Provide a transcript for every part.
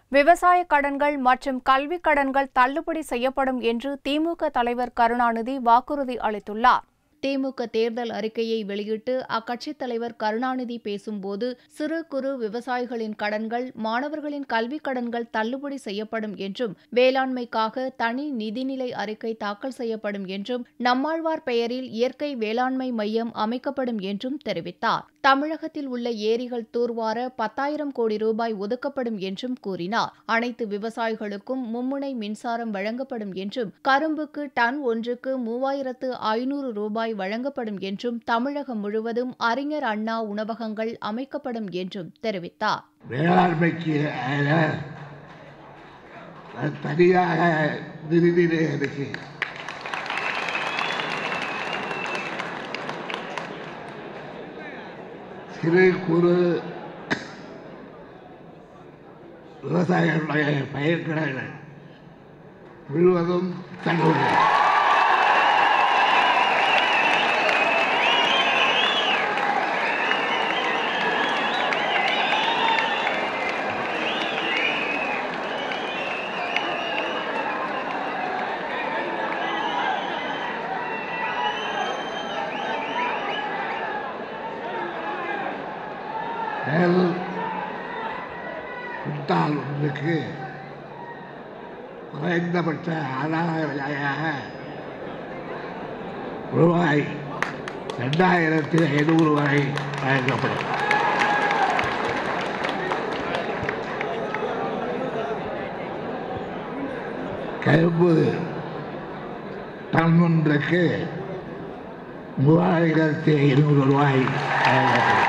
விவசாய கடன்கள் மற்றும் கல்விக் கடன்கள் தள்ளுபடி செய்யப்படும் என்று திமுக தலைவர் கருணாநிதி வாக்குறுதி அளித்துள்ளார் திமுக தேர்தல் அறிக்கையை வெளியிட்டு அக்கட்சித் தலைவர் கருணாநிதி பேசும்போது சிறு குறு விவசாயிகளின் கடன்கள் மாணவர்களின் கல்விக் கடன்கள் தள்ளுபடி செய்யப்படும் என்றும் வேளாண்மைக்காக தனி நிதிநிலை அறிக்கை தாக்கல் செய்யப்படும் என்றும் நம்மாழ்வார் பெயரில் இயற்கை வேளாண்மை மையம் அமைக்கப்படும் என்றும் தெரிவித்தார் தமிழகத்தில் உள்ள ஏரிகள் தூர்வார பத்தாயிரம் கோடி ரூபாய் ஒதுக்கப்படும் என்றும் கூறினார் அனைத்து விவசாயிகளுக்கும் மும்முனை மின்சாரம் வழங்கப்படும் என்றும் கரும்புக்கு டன் ஒன்றுக்கு மூவாயிரத்து ஐநூறு ரூபாய் வழங்கப்படும் என்றும் தமிழகம் முழுவதும் அறிஞர் அண்ணா உணவகங்கள் அமைக்கப்படும் என்றும் தெரிவித்தார் வேளாண்மைக்கு அஹ், அது தனியாக நிதிநிலை இருக்கு சிறு குறு விவசாயிகளுடைய பயிர்க்கடன்கள் முழுவதும் தள்ளுபடி நெல் குண்டால் ஒன்றுக்கு குறைந்தபட்ச ஆதார விலையாக ரூபாய் ரெண்டாயிரத்தி ஐநூறு வரை வழங்கப்படும் கரும்பு டன் ஒன்றுக்கு மூவாயிரத்தி ஐநூறு ரூபாய் வழங்கப்படும்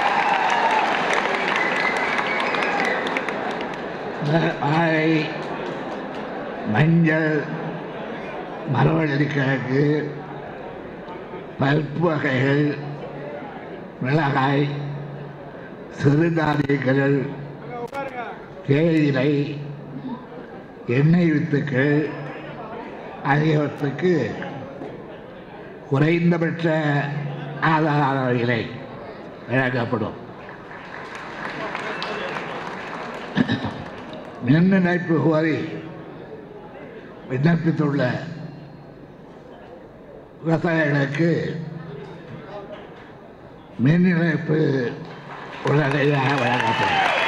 வாழை மஞ்சள் மரவள்ளிக்கிழங்கு பருப்பு வகைகள் மிளகாய் சிறுதானியங்கள் தேயிலை எண்ணெய் வித்துக்கள் ஆகியவற்றுக்கு குறைந்தபட்ச ஆதார விலை வழங்கப்படும் மின் இணைப்பு கோரி விண்ணப்பித்துள்ள விவசாயிகளுக்கு மின் இணைப்பு உடனடியாக வழங்கப்படும்